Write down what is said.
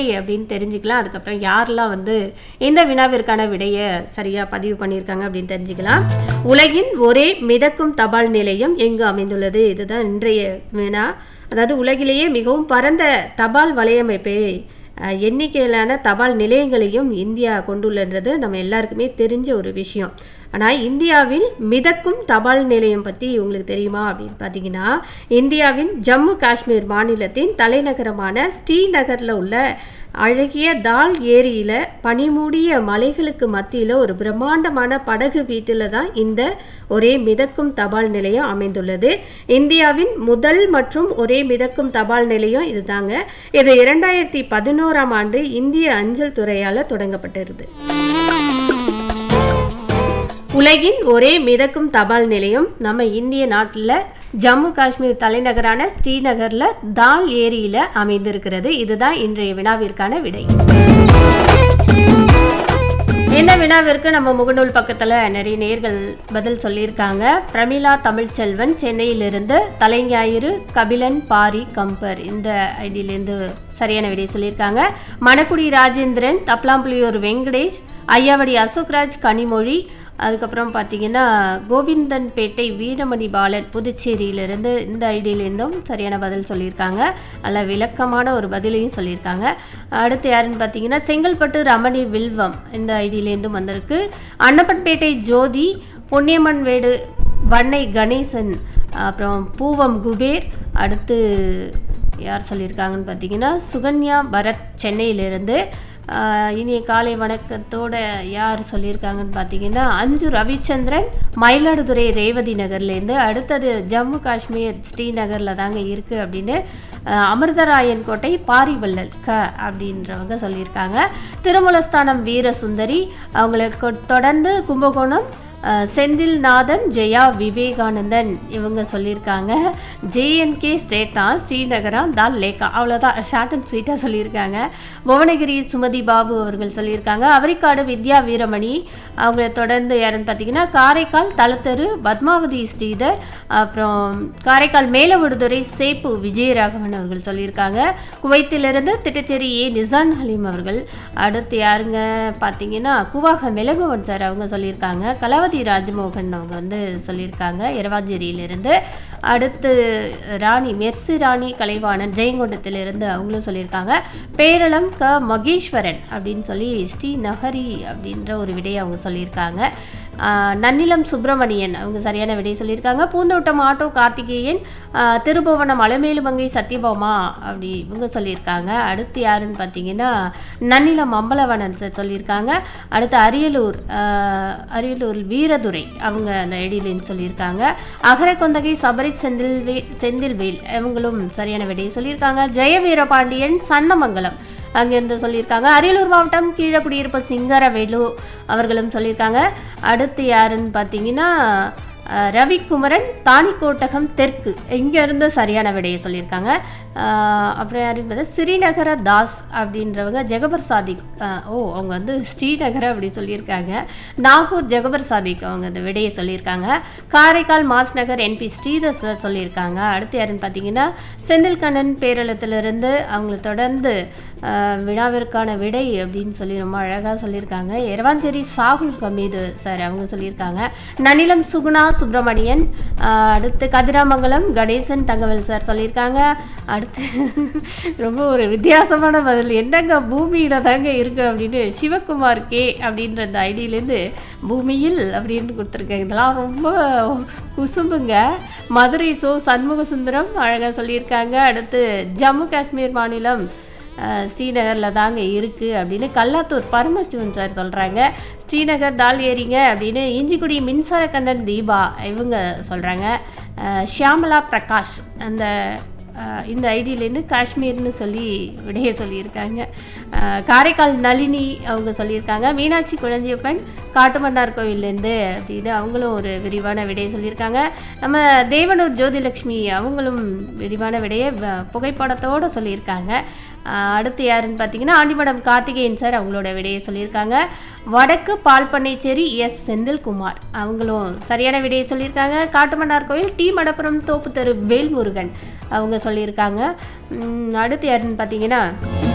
விடை அப்படின்னு தெரிஞ்சுக்கலாம் அதுக்கப்புறம் யாரெல்லாம் வந்து இந்த வினாவிற்கான விடையை சரியாக பதிவு பண்ணியிருக்காங்க அப்படின்னு தெரிஞ்சுக்கலாம் உலகின் ஒரே மிதக்கும் தபால் நிலையம் எங்கு அமைந்துள்ளது இதுதான் இன்றைய வினா அதாவது உலகிலேயே மிகவும் பரந்த தபால் வலையமைப்பை அஹ், எண்ணிக்கையிலான தபால் நிலையங்களையும் இந்தியா கொண்டுள்ளன்றது நம்ம எல்லாருக்குமே தெரிஞ்ச ஒரு விஷயம் ஆனால் இந்தியாவில் மிதக்கும் தபால் நிலையம் பற்றி உங்களுக்கு தெரியுமா அப்படின்னு பார்த்தீங்கன்னா இந்தியாவின் ஜம்மு காஷ்மீர் மாநிலத்தின் தலைநகரமான ஸ்ரீநகரில் உள்ள அழகிய தால் ஏரியில் பனிமூடிய மலைகளுக்கு மத்தியில் ஒரு பிரம்மாண்டமான படகு வீட்டில் தான் இந்த ஒரே மிதக்கும் தபால் நிலையம் அமைந்துள்ளது இந்தியாவின் முதல் மற்றும் ஒரே மிதக்கும் தபால் நிலையம் இதுதாங்க இது இரண்டாயிரத்தி பதினோராம் ஆண்டு இந்திய அஞ்சல் துறையால் தொடங்கப்பட்டிருது உலகின் ஒரே மிதக்கும் தபால் நிலையம் நம்ம இந்திய நாட்டில் ஜம்மு காஷ்மீர் தலைநகரான ஸ்ரீநகர்ல தால் ஏரியில அமைந்திருக்கிறது இதுதான் இன்றைய வினாவிற்கான விடை இந்த வினாவிற்கு நம்ம முகநூல் பக்கத்தில் நிறைய நேர்கள் பதில் சொல்லியிருக்காங்க பிரமிளா தமிழ்ச்செல்வன் சென்னையிலிருந்து தலைஞாயிறு கபிலன் பாரி கம்பர் இந்த ஐடியிலேருந்து சரியான விடை சொல்லியிருக்காங்க மணக்குடி ராஜேந்திரன் தப்லாம்புலியூர் வெங்கடேஷ் ஐயாவடி அசோக்ராஜ் கனிமொழி அதுக்கப்புறம் பார்த்தீங்கன்னா கோவிந்தன்பேட்டை வீரமணி பாலன் புதுச்சேரியிலிருந்து இந்த ஐடியிலேருந்தும் சரியான பதில் சொல்லியிருக்காங்க நல்ல விளக்கமான ஒரு பதிலையும் சொல்லியிருக்காங்க அடுத்து யாருன்னு பார்த்தீங்கன்னா செங்கல்பட்டு ரமணி வில்வம் இந்த ஐடியிலேருந்தும் வந்திருக்கு அன்னப்பன்பேட்டை ஜோதி பொன்னியம்மன் வேடு வன்னை கணேசன் அப்புறம் பூவம் குபேர் அடுத்து யார் சொல்லியிருக்காங்கன்னு பார்த்தீங்கன்னா சுகன்யா பரத் சென்னையிலிருந்து ஆஹ் இனிய காலை வணக்கத்தோட யார் சொல்லியிருக்காங்கன்னு பார்த்தீங்கன்னா அஞ்சு ரவிச்சந்திரன் மயிலாடுதுறை ரேவதி நகர்லேருந்து அடுத்தது ஜம்மு காஷ்மீர் ஸ்ரீநகரில் தாங்க இருக்குது அப்படின்னு ஆஹ் அமிர்தராயன் கோட்டை பாரிவள்ளல் க அப்படின்றவங்க சொல்லியிருக்காங்க திருமலஸ்தானம் வீரசுந்தரி அவங்களுக்கு தொடர்ந்து கும்பகோணம் அஹ், செந்தில்நாதன் ஜெயா விவேகானந்தன் இவங்க சொல்லியிருக்காங்க ஜேஎன்கே ஸ்டேட்டா ஸ்ரீநகரா தால் லேக்கா அவ்வளோதான் ஷார்ட் அண்ட் ஸ்வீட்டாக சொல்லியிருக்காங்க புவனகிரி சுமதி பாபு அவர்கள் சொல்லியிருக்காங்க அவரிக்காடு வித்யா வீரமணி அவங்கள தொடர்ந்து யாருன்னு பார்த்தீங்கன்னா காரைக்கால் தலத்தரு பத்மாவதி ஸ்ரீதர் அப்புறம் காரைக்கால் மேலவிடுதுறை சேப்பு விஜயராகவன் அவர்கள் சொல்லியிருக்காங்க குவைத்திலிருந்து திட்டச்சேரி ஏ நிசான் ஹலீம் அவர்கள் அடுத்து யாருங்க பார்த்தீங்கன்னா குவாக மெலகுவன் சார் அவங்க சொல்லியிருக்காங்க கலாவதி ராஜமோகன் அவங்க வந்து சொல்லியிருக்காங்க இரவாஞ்சேரியிலிருந்து அடுத்து ராணி மெர்சி ராணி கலைவாணன் ஜெயங்கொண்டத்திலிருந்து அவங்களும் சொல்லியிருக்காங்க பேரளம் க மகேஸ்வரன் அப்படின்னு சொல்லி ஸ்ரீ நகரி அப்படின்ற ஒரு விடையை அவங்க சொல்லியிருக்காங்க ஆஹ் நன்னிலம் சுப்பிரமணியன் அவங்க சரியான விடை சொல்லியிருக்காங்க பூந்தோட்டம் ஆட்டோ கார்த்திகேயன் ஆஹ் திருபுவனம் அலமேலுமங்கை சத்யபாமா அப்படி இவங்க சொல்லியிருக்காங்க அடுத்து யாருன்னு பார்த்தீங்கன்னா நன்னிலம் அம்பலவனன் சார் சொல்லியிருக்காங்க அடுத்து அரியலூர் ஆஹ் அரியலூர் வீரதுரை அவங்க அந்த ஐடியிலேன்னு சொல்லியிருக்காங்க அகரக்கொந்தகை சபரி செந்தில்வே செந்தில்வேல் இவங்களும் சரியான விடையை சொல்லியிருக்காங்க ஜெய வீரபாண்டியன் சன்னமங்கலம் அங்கேருந்து சொல்லியிருக்காங்க அரியலூர் மாவட்டம் கீழக்குடியிருப்பு சிங்கரவேலு அவர்களும் சொல்லியிருக்காங்க அடுத்து யாருன்னு பார்த்தீங்கன்னா அஹ், ரவிக்குமரன் தானிக்கோட்டகம் தெற்கு இங்கேருந்து சரியான விடையை சொல்லியிருக்காங்க அஹ், அப்புறம் யாருன்னு பார்த்தா ஸ்ரீநகர தாஸ் அப்படின்றவங்க ஜெகபர் சாதிக் அஹ், ஓ அவங்க வந்து ஸ்ரீநகர அப்படி சொல்லியிருக்காங்க நாகூர் ஜெகபர் சாதிக் அவங்க அந்த விடையை சொல்லியிருக்காங்க காரைக்கால் மாஸ் நகர் என்பி ஸ்ரீதர் சார் சொல்லியிருக்காங்க அடுத்து யாருன்னு பார்த்தீங்கன்னா செந்தில்கண்ணன் பேரளத்திலிருந்து அவங்கள தொடர்ந்து அஹ், வினாவிற்கான விடை அப்படின்னு சொல்லி ரொம்ப அழகாக சொல்லியிருக்காங்க எரவாஞ்சேரி சாகுல் கமீது சார் அவங்க சொல்லியிருக்காங்க நனிலம் சுகுணா சுப்பிரமணியன் அஹ், அடுத்து கதிராமங்கலம் கணேசன் தங்கவேல் சார் சொல்லியிருக்காங்க அடுத்து ரொம்ப ஒரு வித்தியாசமான பதில் என்னங்க பூமியில தாங்க இருக்கு அப்படின்னு சிவகுமார் கே அப்படின்ற அந்த ஐடியிலேருந்து பூமியில் அப்படின்னு கொடுத்துருக்காங்க இதெல்லாம் ரொம்ப குசும்புங்க மதுரை சோ சண்முக சுந்தரம் அழகாக சொல்லியிருக்காங்க அடுத்து ஜம்மு காஷ்மீர் மாநிலம் அஹ், ஸ்ரீநகரில் தாங்க இருக்குது அப்படின்னு கல்லாத்தூர் பரமசிவன் சார் சொல்கிறாங்க ஸ்ரீநகர் தால் ஏரிங்க அப்படின்னு இஞ்சிக்குடி மின்சார கண்ணன் தீபா இவங்க சொல்கிறாங்க ஷியாமலா பிரகாஷ் அந்த அஹ், இந்த ஐடியிலேருந்து காஷ்மீர்னு சொல்லி விடைய சொல்லியிருக்காங்க அஹ், காரைக்கால் நளினி அவங்க சொல்லியிருக்காங்க மீனாட்சி குழஞ்சியப்பன் காட்டுமன்னார் கோவில்லேருந்து அப்படின்னு அவங்களும் ஒரு விரிவான விடையை சொல்லியிருக்காங்க நம்ம தேவனூர் ஜோதிலக்ஷ்மி அவங்களும் விரிவான விடையை வ- புகைப்படத்தோடு சொல்லியிருக்காங்க அஹ், அடுத்து யாருன்னு பார்த்தீங்கன்னா ஆண்டிமடம் கார்த்திகேயன் சார் அவங்களோட விடையை சொல்லியிருக்காங்க வடக்கு பால்பண்ணைச்சேரி எஸ் செந்தில்குமார் அவங்களும் சரியான விடையை சொல்லியிருக்காங்க காட்டுமன்னார் கோயில் டி மடப்புரம் தோப்பு தெரு வேல்முருகன் அவங்க சொல்லியிருக்காங்க உம், அடுத்து யாருன்னு பார்த்தீங்கன்னா